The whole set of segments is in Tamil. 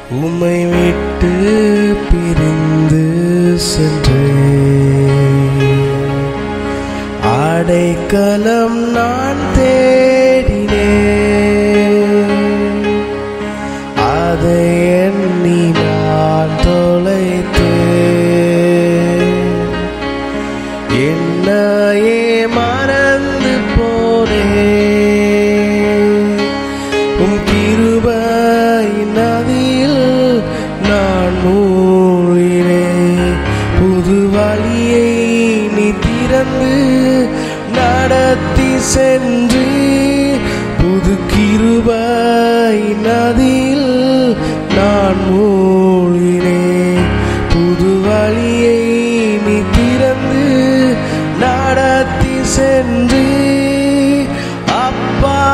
உம்மை விட்டு பிரிந்து சென்றேன் அடைக்கலம் நான் தேடினேன் அதை எண்ணி நான் தொலைத்தேன் என்னையே மறந்து போனேன் உம் கிருபை நதியில் நான் மூழ்கினேன் புது வழியை நீ திறந்து நடத்தி சென்று புது கிருபை நதியில் நான் மூழ்கினேன் புது வழியை நீ திறந்து நடத்தி சென்று அப்பா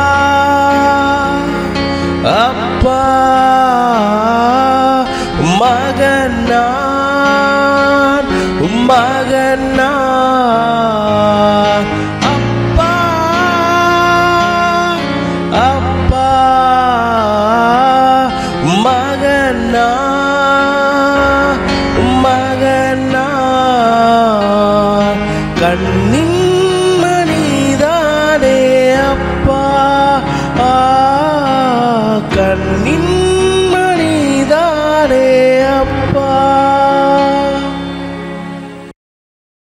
அப்பா மகன் நான்